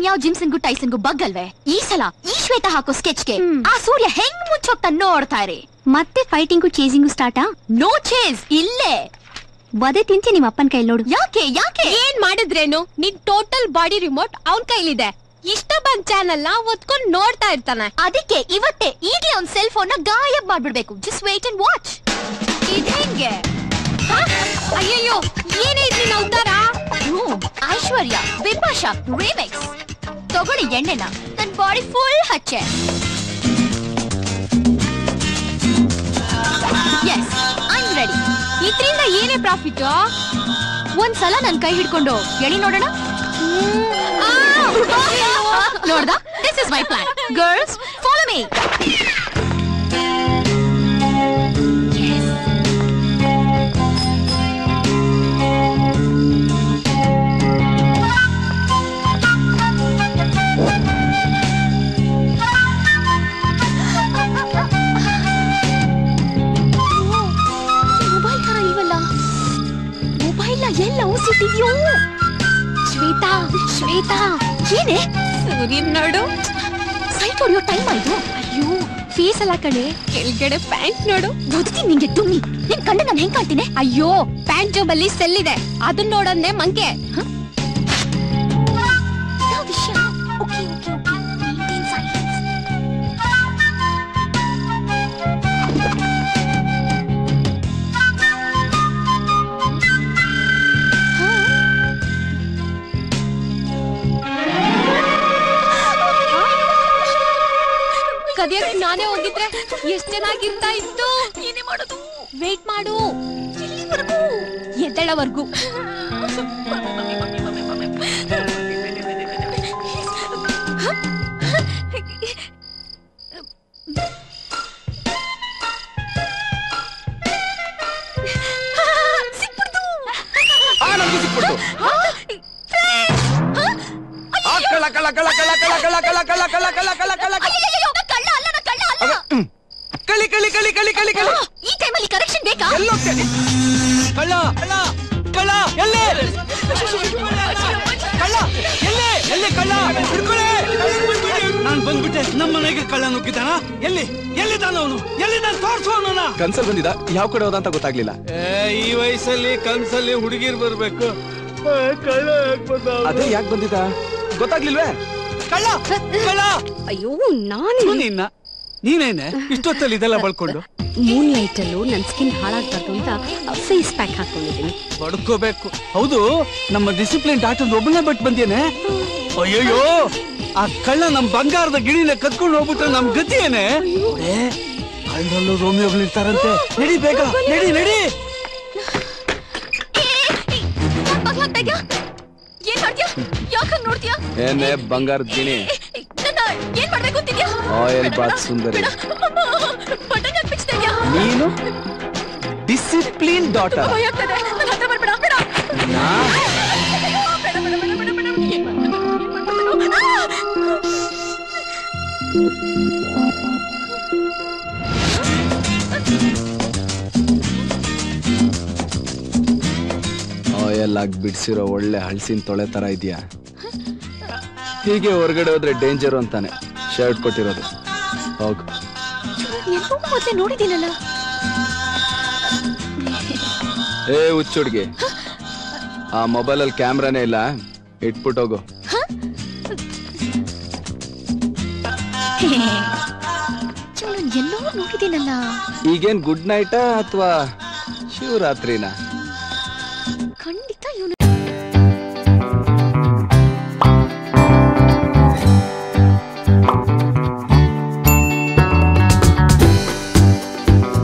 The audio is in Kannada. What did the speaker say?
ಇನ್ಯಾವ ಜಿಮ್ಸನ್ಗೂ ಟೈಸನ್ಗೂ ಬಗ್ಗಲ್ವೇ ಈ ಸಲ ಈ ಶ್ವೇತ ಹಾಕೋ ಸ್ಕೆಚ್ಗೆ ಆ ಸೂರ್ಯ ಹೆಂಗ್ ಮುಚ್ಚೋಗ್ತಾ ನೋಡ್ತಾ ಇರಿ ಮತ್ತೆ ಫೈಟಿಂಗು ಚೇಸಿಂಗು ಸ್ಟಾರ್ಟಾ ನೋ ಚೇಸ್ ಇಲ್ಲೇ ವದೆ ತಿಂತಿ ನಿಮ್ಮ ಅಪ್ಪನ ಕೈ ನೋಡು ಯಾಕೆ ಯಾಕೆ ಏನ್ ಮಾಡಿದ್ರೇನು ನಿನ್ ಟೋಟಲ್ ಬಾಡಿ ರಿಮೋಟ್ ಅವನ್ ಕೈಲಿದೆ ಇಷ್ಟ ಬಂದ್ ಚಾನಲ್ ನ ಒತ್ಕೊಂಡ್ ನೋಡ್ತಾ ಇರ್ತಾನೆ ಅದಕ್ಕೆ ಇವತ್ತೇ ಈಗಲೇ ಅವ್ನ್ ಸೆಲ್ ಫೋನ್ ನ ಗಾಯಬ್ ಮಾಡ್ಬಿಡ್ಬೇಕು ಜಸ್ಟ್ ವೇಟ್ ಅಂಡ್ ವಾಚ್ ಇದ್ ಹೆಂಗೆ ಹ? ಅಯ್ಯಯ್ಯೋ ಏನೇ ಇದ್ ನಿನ್ನ ಉದ್ದಾರ ಹ್ಮ್, ಐಶ್ವರ್ಯ ಬಿಪಾಶಾ ರಿಮಿಕ್ಸ್ ತಗೊಳ್ಳಿ ಎಣ್ಣೆನ ನನ್ ಬಾಡಿ ಫುಲ್ ಹಚ್ಚೆ ಎಸ್ ಐ ರೆಡಿ ಇದ್ರಿಂದ ಏನೇ ಪ್ರಾಫಿಟ್ ಒಂದ್ಸಲ ನನ್ ಕೈ ಹಿಡ್ಕೊಂಡು ಎಳಿ ನೋಡೋಣ ನೋಡ್ದ this is my plan girls follow me mobile ತರ ಇಲ್ವಲ್ಲ ಮೊಬೈಲ್ ಎಲ್ಲ ಊಸಿಟ್ಟಿದ್ಯೋ ಶ್ವೇತಾ ಶ್ವೇತಾ ಏನೇ ಸೂರ್ಯನ್ ನೋಡು ಸೈಟ್ ಹೊಡಿಯೋ ಟೈಮ್ ಆಯ್ತು ಅಯ್ಯೋ ಫೀಸ್ ಅಲ್ಲ ಕಣೆ ಕೆಳಗಡೆ ಪ್ಯಾಂಟ್ ನೋಡು ಓದ್ತೀನಿ ನಿಂಗೆ ತುಮ್ಮಿ ನಿನ್ ಕಂಡ ನಾನು ಹೆಂಗ್ ಕಾಣ್ತೀನಿ ಅಯ್ಯೋ ಪ್ಯಾಂಟ್ ಜೋಬಲ್ಲಿ ಸೆಲ್ ಇದೆ ಅದನ್ನ ನೋಡಂದೆ ಮಂಕೆ ಯಾವ ವಿಷಯ okay okay okay maintain silence ಕದಿಯಕ್ ನಾನೇ ಹೋಗಿದ್ರೆ ಎಷ್ಟ್ ಚೆನ್ನಾಗಿರ್ತಾ ಇತ್ತು ಏನೇ ಮಾಡೋದು ವೇಟ್ ಮಾಡು ಎದ್ದಳವರ್ಗು ಆ ನಮ್ಗೆ ಸಿಕ್ಬಿಡ್ತು ಆ, ಕಳ್ಳ ಕಳ್ಳ ಕಳ್ಳ ಕಳ್ಳ ಕಳ್ಳ ಕಳ್ಳ ಕಳ್ಳ ಕಳ್ಳ ಕಳ್ಳ ಕಳ್ಳ ಕಳ್ಳ ಕಳ್ಳ ಕಳ್ಳ ಅಯ್ಯಯ್ಯೋ, ನಾನ್ ಕಳ್ಳ ಅಲ್ಲ ನಾನ್ ಕಳ್ಳ ಅಲ್ಲ ಅದ, ಹ್ಮ್. ಕಳಿ ಕಳಿ ಕಳಿ ಕಳಿ ಕಳಿ ಕಳಿ ಆ, ಈ ಟೈಮಲ್ಲಿ ಕರೆಕ್ಷನ್ ಬೇಕಾ ಎಲ್ಲೋ ಕಳಿ ಕಳ್ಳ ಕಳ್ಳ ಕಳ್ಳ ಎಲ್ಲೇ ಕಳ್ಳ ಎಲ್ಲೇ ಎಲ್ಲಿ ಕಳ್ಳ ಹಿಡ್ಕೊಳ್ಳಿ ನಾನ್ ಬಂದ್ಬಿಟ್ಟೆ ನಮ್ಮ ಮನೆಗೆ ಕಳ್ಳ ನುಗ್ಗಿದ್ದಾನ ಎಲ್ಲಿ ಎಲ್ಲಿದ್ದಾನ ಅವನು ಎಲ್ಲಿದ್ದಾನ ತೋರ್ಸು ಅವನನ್ನ ಕನ್ಸಲ್ ಬಂದಿದ ಯಾವ ಕಡೆ ಹೋದ ಅಂತ ಗೊತ್ತಾಗ್ಲಿಲ್ಲ ಈ ವಯಸ್ಸಲ್ಲಿ ಕನ್ಸಲ್ಲಿ ಹುಡುಗಿರ್ ಬರ್ಬೇಕು ಏ, ಕಳ್ಳ ಯಾಕ್ ಬಂದ ಅವ್ನು? ಅದೇ ಯಾಕೆ ಬಂದಿದ ಗೊತ್ತಾಗ್ಲಿಲ್ವೇ ಕಳ್ಳ ಕಳ್ಳ ಅಯ್ಯೋ ನಾನೇ ನಿನ್ನ ನೀನೇನೆ ಇಷ್ಟೊತ್ತಲ್ಲಿ ಇದೆಲ್ಲ ಬಳ್ಕೊಂಡು ಮೂನ್ ಲೈಟ್ ಅಲ್ಲೂ ನನ್ ಸ್ಕಿನ್ ಹಾಳಾಗ್ಬಾರ್ದು ಅಂತ ಫೇಸ್ ಪ್ಯಾಕ್ ಹಾಕೊಂಡಿದ್ದೀನಿ ಬಡ್ಕೋಬೇಕು ಹೌದು ನಮ್ಮ ಡಿಸಿಪ್ಲಿನ್ ಡಾಕ್ಟರ್ ಒಬ್ಬನೇ ಬಿಟ್ಟು ಬಂದೇನೆ ಅಯ್ಯಯ್ಯೋ ಆ ಕಳ್ಳ ನಮ್ ಬಂಗಾರದ ಗಿಣಿನ ಕತ್ಕೊಂಡು ಹೋಗ್ಬಿಟ್ರೆ ನಮ್ ಗತಿ ಏನೇ ನೋಡೆ, ಕಳ್ಳರಲ್ಲೂ ರೋಮಿಯೋಗಳು ಇರ್ತಾರಂತೆ ನಡಿ ಬೇಗ ನಡಿ ನಡಿ ಹಾಕ್ತಾ ಏನ್ ಮಾಡ್ತೀಯಾ ಯಾಕ ಹಂಗ್ ನೋಡ್ತೀಯಾ ಏನೇ ಬಂಗಾರದ ಗಿಣಿ ನನ್ನ ಏನ್ ಮಾಡ್ಬೇಕು ಅಂತಿದ್ಯಾ ಆಯಿಲ್ ಬಾತ್ ಸುಂದರಿ ಬಟನ್ ಹಾಕ್ಬಿಡ್ತಾ ಇದ್ಯಾ ನೀನು ಡಿಸಿಪ್ಲಿನ್ ಡಾಟರ್ ಭಯ ಆಗ್ತದೆ ನನ್ನ ಹತ್ರ ಬರ್ಬೇಡ ಬೇಡ ನಾ ಬೇಡ ಬೇಡ ಬೇಡ ಬೇಡ ಬೇಡ ಏನ್ ಮಾಡ್ಬೇಕು ಏನ್ ಮಾಡ್ಬೇಕು ಆಯಿಲ್ ಆಗಿ ಬಿಡಿಸಿರೋ ಒಳ್ಳೆ ಹಳಸಿನ ತೊಳೆ ತರ ಇದೆಯಾ ಹೀಗೆ ಹೊರಗಡೆ ಹೋದ್ರೆ ಡೇಂಜರು ಅಂತಾನೆ ಶರ್ಟ್ ಕೊಟ್ಟಿರೋದು ಹೋಗು ಎಲ್ಲೋ ಮೊದ್ಲೇ ನೋಡಿದ್ದೀನಲ್ಲ ಏ ಹುಚ್ಚುಡ್ಗಿ ಆ ಮೊಬೈಲಲ್ಲಿ ಕ್ಯಾಮ್ರಾನೇ ಇಲ್ಲ ಇಟ್ಬಿಟ್ಟು ಹೋಗು ಚೂರು ಎಲ್ಲೋ ನೋಡಿದ್ದೀನಲ್ಲ ಈಗೇನ್ ಗುಡ್ ನೈಟಾ ಅಥವಾ ಶಿವರಾತ್ರಿನಾ